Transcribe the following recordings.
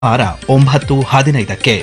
ವಾರ ಒಂಬತ್ತು ಹದಿನೈದಕ್ಕೆ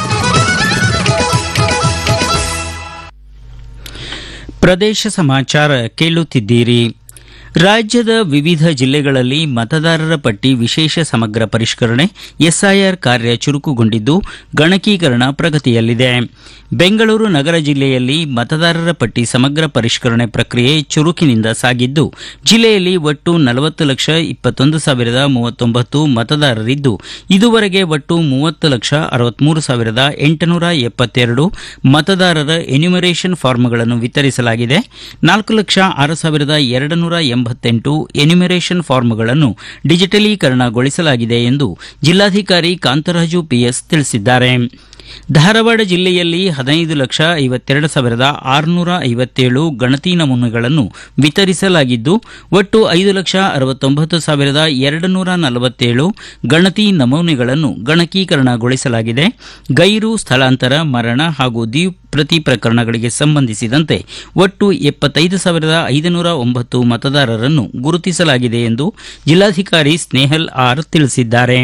ಪ್ರದೇಶ ಸಮಾಚಾರ ಕೇಳುತ್ತಿದ್ದೀರಿ ರಾಜ್ಯದ ವಿವಿಧ ಜಿಲ್ಲೆಗಳಲ್ಲಿ ಮತದಾರರ ಪಟ್ಟಿ ವಿಶೇಷ ಸಮಗ್ರ ಪರಿಷ್ಕರಣೆ ಎಸ್ಐಆರ್ ಕಾರ್ಯ ಚುರುಕುಗೊಂಡಿದ್ದು ಗಣಕೀಕರಣ ಪ್ರಗತಿಯಲ್ಲಿದೆ ಬೆಂಗಳೂರು ನಗರ ಜಿಲ್ಲೆಯಲ್ಲಿ ಮತದಾರರ ಪಟ್ಟಿ ಸಮಗ್ರ ಪರಿಷ್ಕರಣೆ ಪ್ರಕ್ರಿಯೆ ಚುರುಕಿನಿಂದ ಸಾಗಿದ್ದು ಜಿಲ್ಲೆಯಲ್ಲಿ ಒಟ್ಟು ನಲವತ್ತು ಲಕ್ಷ ಇಪ್ಪತ್ತೊಂದು ಸಾವಿರದ ಮೂವತ್ತೊಂಬತ್ತು ಮತದಾರರಿದ್ದು ಇದುವರೆಗೆ ಒಟ್ಟು ಮೂವತ್ತು ಲಕ್ಷ ಅರವತ್ಮೂರು ಸಾವಿರದ ಎಂಟುನೂರ ಎಪ್ಪತ್ತೆರಡು ಮತದಾರರ ಎನ್ಯುಮರೇಷನ್ ಫಾರ್ಮ್ಗಳನ್ನು ವಿತರಿಸಲಾಗಿದೆ ನಾಲ್ಕು ಲಕ್ಷ ಆರು ಸಾವಿರದ ಎರಡು ನೂರ ಎಂಬತ್ತೆಂಟು ಎನ್ಯುಮರೇಷನ್ ಫಾರ್ಮ್ಗಳನ್ನು ಡಿಜಿಟಲೀಕರಣಗೊಳಿಸಲಾಗಿದೆ ಎಂದು ಜಿಲ್ಲಾಧಿಕಾರಿ ಕಾಂತರಾಜು ಪಿಎಸ್ ತಿಳಿಸಿದ್ದಾರೆ ಧಾರವಾಡ ಜಿಲ್ಲೆಯಲ್ಲಿ ಹದಿನೈದು ಲಕ್ಷ ಐವತ್ತೆರಡು ಸಾವಿರದ ಆರುನೂರ ಐವತ್ತೇಳು ಗಣತಿ ನಮೂನೆಗಳನ್ನು ವಿತರಿಸಲಾಗಿದ್ದು ಒಟ್ಟು ಐದು ಲಕ್ಷ ಅರವತ್ತೊಂಬತ್ತು ಸಾವಿರದ ಎರಡು ನೂರ ನಲವತ್ತೇಳು ಗಣತಿ ನಮೂನೆಗಳನ್ನು ಗಣಕೀಕರಣಗೊಳಿಸಲಾಗಿದೆ ಗೈರು ಸ್ಥಳಾಂತರ ಮರಣ ಹಾಗೂ ದ್ವಿಪ್ರತಿ ಪ್ರಕರಣಗಳಿಗೆ ಸಂಬಂಧಿಸಿದಂತೆ ಒಟ್ಟು ಎಪ್ಪತ್ತೈದು ಸಾವಿರದ ಐದುನೂರ ಒಂಬತ್ತು ಮತದಾರರನ್ನು ಗುರುತಿಸಲಾಗಿದೆ ಎಂದು ಜಿಲ್ಲಾಧಿಕಾರಿ ಸ್ನೇಹಲ್ ಆರ್ ತಿಳಿಸಿದ್ದಾರೆ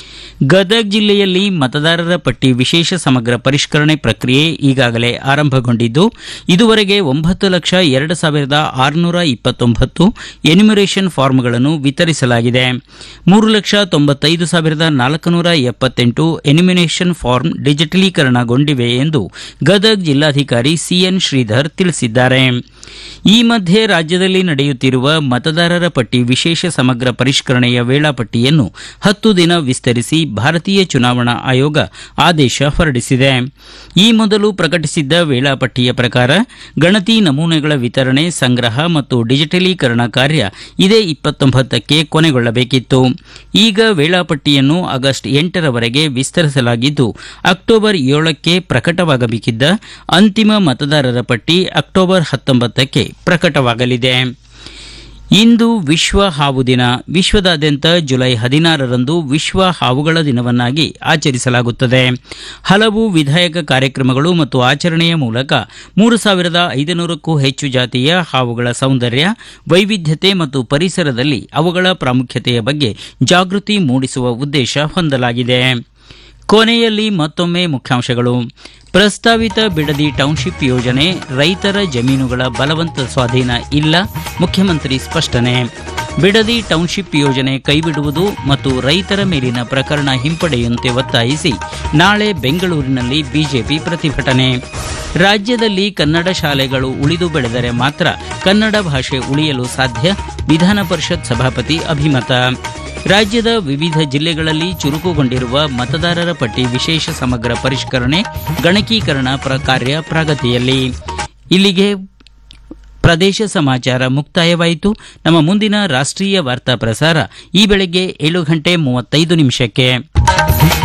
ಗದಗ ಜಿಲ್ಲೆಯಲ್ಲಿ ಮತದಾರರ ಪಟ್ಟಿ ವಿಶೇಷ ಸಮಗ್ರ ಪರಿಷ್ಕರಣೆ ಪ್ರಕ್ರಿಯೆ ಈಗಾಗಲೇ ಆರಂಭಗೊಂಡಿದ್ದು ಇದುವರೆಗೆ ಒಂಬತ್ತು ಲಕ್ಷ ಎರಡು ಸಾವಿರದ ಆರುನೂರ ಇಪ್ಪತ್ತೊಂಬತ್ತು ಎನ್ಯುಮರೇಷನ್ ಫಾರ್ಮ್ಗಳನ್ನು ವಿತರಿಸಲಾಗಿದೆ ಮೂರು ಲಕ್ಷ ತೊಂಬತ್ತೈದು ಸಾವಿರದ ನಾಲ್ಕುನೂರ ಎಪ್ಪತ್ತೆಂಟು ಎನ್ಯುಮಿನೇಷನ್ ಫಾರ್ಮ್ ಡಿಜಿಟಲೀಕರಣಗೊಂಡಿವೆ ಎಂದು ಗದಗ ಜಿಲ್ಲಾಧಿಕಾರಿ ಸಿಎನ್ ಶ್ರೀಧರ್ ತಿಳಿಸಿದ್ದಾರೆ ಈ ಮಧ್ಯೆ ರಾಜ್ಯದಲ್ಲಿ ನಡೆಯುತ್ತಿರುವ ಮತದಾರರ ಪಟ್ಟಿ ವಿಶೇಷ ಸಮಗ್ರ ಪರಿಷ್ಕರಣೆಯ ವೇಳಾಪಟ್ಟಿಯನ್ನು ಹತ್ತು ದಿನ ವಿಸ್ತರಿಸಿ ಭಾರತೀಯ ಚುನಾವಣಾ ಆಯೋಗ ಆದೇಶ ಹೊರಡಿಸಿದೆ ಈ ಮೊದಲು ಪ್ರಕಟಿಸಿದ್ದ ವೇಳಾಪಟ್ಟಿಯ ಪ್ರಕಾರ ಗಣತಿ ನಮೂನೆಗಳ ವಿತರಣೆ ಸಂಗ್ರಹ ಮತ್ತು ಡಿಜಿಟಲೀಕರಣ ಕಾರ್ಯ ಇದೇ ಇಪ್ಪತ್ತೊಂಬತ್ತಕ್ಕೆ ಕೊನೆಗೊಳ್ಳಬೇಕಿತ್ತು ಈಗ ವೇಳಾಪಟ್ಟಿಯನ್ನು ಆಗಸ್ಟ್ ಎಂಟರವರೆಗೆ ವಿಸ್ತರಿಸಲಾಗಿದ್ದು ಅಕ್ಟೋಬರ್ ಏಳಕ್ಕೆ ಪ್ರಕಟವಾಗಬೇಕಿದ್ದ ಅಂತಿಮ ಮತದಾರರ ಪಟ್ಟಿ ಅಕ್ಟೋಬರ್ ಹತ್ತೊಂಬತ್ತಕ್ಕೆ ಪ್ರಕಟವಾಗಲಿದೆ ಇಂದು ವಿಶ್ವ ಹಾವು ದಿನ ವಿಶ್ವದಾದ್ಯಂತ ಜುಲೈ ಹದಿನಾರರಂದು ವಿಶ್ವ ಹಾವುಗಳ ದಿನವನ್ನಾಗಿ ಆಚರಿಸಲಾಗುತ್ತದೆ ಹಲವು ವಿಧಾಯಕ ಕಾರ್ಯಕ್ರಮಗಳು ಮತ್ತು ಆಚರಣೆಯ ಮೂಲಕ ಮೂರು ಸಾವಿರದ ಐದುನೂರಕ್ಕೂ ಹೆಚ್ಚು ಜಾತಿಯ ಹಾವುಗಳ ಸೌಂದರ್ಯ ವೈವಿಧ್ಯತೆ ಮತ್ತು ಪರಿಸರದಲ್ಲಿ ಅವುಗಳ ಪ್ರಾಮುಖ್ಯತೆಯ ಬಗ್ಗೆ ಜಾಗೃತಿ ಮೂಡಿಸುವ ಉದ್ದೇಶ ಹೊಂದಲಾಗಿದೆ ಕೊನೆಯಲ್ಲಿ ಮತ್ತೊಮ್ಮೆ ಮುಖ್ಯಾಂಶಗಳು ಪ್ರಸ್ತಾವಿತ ಬಿಡದಿ ಟೌನ್ಶಿಪ್ ಯೋಜನೆ ರೈತರ ಜಮೀನುಗಳ ಬಲವಂತ ಸ್ವಾಧೀನ ಇಲ್ಲ ಮುಖ್ಯಮಂತ್ರಿ ಸ್ಪಷ್ಟನೆ ಬಿಡದಿ ಟೌನ್ಶಿಪ್ ಯೋಜನೆ ಕೈಬಿಡುವುದು ಮತ್ತು ರೈತರ ಮೇಲಿನ ಪ್ರಕರಣ ಹಿಂಪಡೆಯುವಂತೆ ಒತ್ತಾಯಿಸಿ ನಾಳೆ ಬೆಂಗಳೂರಿನಲ್ಲಿ ಬಿಜೆಪಿ ಪ್ರತಿಭಟನೆ ರಾಜ್ಯದಲ್ಲಿ ಕನ್ನಡ ಶಾಲೆಗಳು ಉಳಿದು ಬೆಳೆದರೆ ಮಾತ್ರ ಕನ್ನಡ ಭಾಷೆ ಉಳಿಯಲು ಸಾಧ್ಯ ವಿಧಾನ ಪರಿಷತ್ ಸಭಾಪತಿ ಅಭಿಮತ ರಾಜ್ಯದ ವಿವಿಧ ಜಿಲ್ಲೆಗಳಲ್ಲಿ ಚುರುಕುಗೊಂಡಿರುವ ಮತದಾರರ ಪಟ್ಟಿ ವಿಶೇಷ ಸಮಗ್ರ ಪರಿಷ್ಕರಣೆ ಗಣಕೀಕರಣ ಪ್ರ- ಕಾರ್ಯ ಪ್ರಗತಿಯಲ್ಲಿ ಇಲ್ಲಿಗೆ ಪ್ರದೇಶ ಸಮಾಚಾರ ಮುಕ್ತಾಯವಾಯಿತು ನಮ್ಮ ಮುಂದಿನ ರಾಷ್ಟ್ರೀಯ ವಾರ್ತಾ ಪ್ರಸಾರ ಈ ಬೆಳಗ್ಗೆ ಏಳು ಗಂಟೆ ಮೂವತ್ತೈದು ನಿಮಿಷಕ್ಕೆ